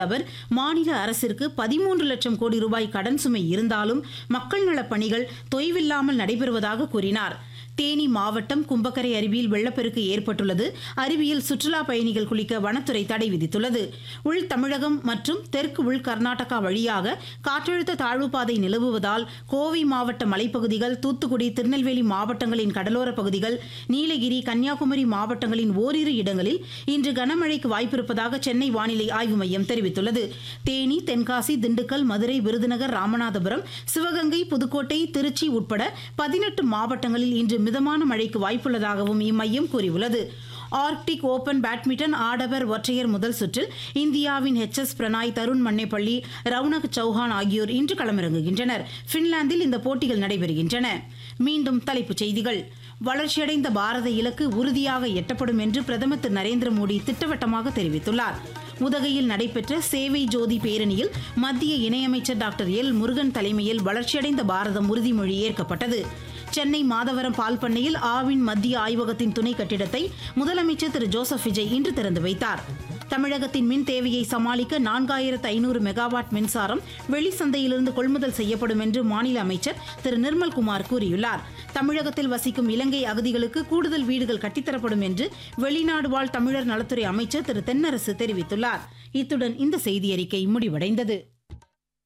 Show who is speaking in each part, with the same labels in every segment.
Speaker 1: அவர் மாநில அரசிற்கு பதிமூன்று லட்சம் கோடி ரூபாய் கடன் சுமை இருந்தாலும் மக்கள் நலப் பணிகள் தொய்வில்லாமல் நடைபெறுவதாக கூறினார் தேனி மாவட்டம் கும்பக்கரை அருவியில் வெள்ளப்பெருக்கு ஏற்பட்டுள்ளது அருவியில் சுற்றுலா பயணிகள் குளிக்க வனத்துறை தடை விதித்துள்ளது உள் தமிழகம் மற்றும் தெற்கு உள் கர்நாடகா வழியாக காற்றழுத்த தாழ்வுப்பாதை நிலவுவதால் கோவை மாவட்ட மலைப்பகுதிகள் தூத்துக்குடி திருநெல்வேலி மாவட்டங்களின் கடலோர பகுதிகள் நீலகிரி கன்னியாகுமரி மாவட்டங்களின் ஓரிரு இடங்களில் இன்று கனமழைக்கு வாய்ப்பிருப்பதாக சென்னை வானிலை ஆய்வு மையம் தெரிவித்துள்ளது தேனி தென்காசி திண்டுக்கல் மதுரை விருதுநகர் ராமநாதபுரம் சிவகங்கை புதுக்கோட்டை திருச்சி உட்பட பதினெட்டு மாவட்டங்களில் இன்று மிதமான மழைக்கு வாய்ப்புள்ளதாகவும் இம்மையம் கூறியுள்ளது ஆர்க்டிக் ஓபன் பேட்மிண்டன் ஆடவர் ஒற்றையர் முதல் சுற்றில் இந்தியாவின் ஹெச் எஸ் பிரணாய் தருண் மன்னேப்பள்ளி ரவுனக் சௌஹான் ஆகியோர் இன்று களமிறங்குகின்றனர் பின்லாந்தில் இந்த போட்டிகள் நடைபெறுகின்றன மீண்டும் தலைப்புச் செய்திகள் வளர்ச்சியடைந்த பாரத இலக்கு உறுதியாக எட்டப்படும் என்று பிரதமர் திரு நரேந்திர மோடி திட்டவட்டமாக தெரிவித்துள்ளார் உதகையில் நடைபெற்ற சேவை ஜோதி பேரணியில் மத்திய இணையமைச்சர் டாக்டர் எல் முருகன் தலைமையில் வளர்ச்சியடைந்த பாரதம் உறுதிமொழி ஏற்கப்பட்டது சென்னை மாதவரம் பால் பண்ணையில் ஆவின் மத்திய ஆய்வகத்தின் துணை கட்டிடத்தை முதலமைச்சர் திரு ஜோசப் விஜய் இன்று திறந்து வைத்தார் தமிழகத்தின் மின் தேவையை சமாளிக்க நான்காயிரத்து ஐநூறு மெகாவாட் மின்சாரம் வெளிச்சந்தையிலிருந்து கொள்முதல் செய்யப்படும் என்று மாநில அமைச்சர் திரு நிர்மல்குமார் கூறியுள்ளார் தமிழகத்தில் வசிக்கும் இலங்கை அகதிகளுக்கு கூடுதல் வீடுகள் கட்டித்தரப்படும் என்று வெளிநாடு வாழ் தமிழர் நலத்துறை அமைச்சர் திரு தென்னரசு தெரிவித்துள்ளார் இத்துடன் இந்த செய்தியறிக்கை முடிவடைந்தது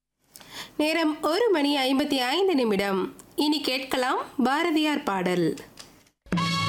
Speaker 2: நேரம் ஒரு மணி ஐம்பத்தி ஐந்து நிமிடம் இனி கேட்கலாம் பாரதியார் பாடல்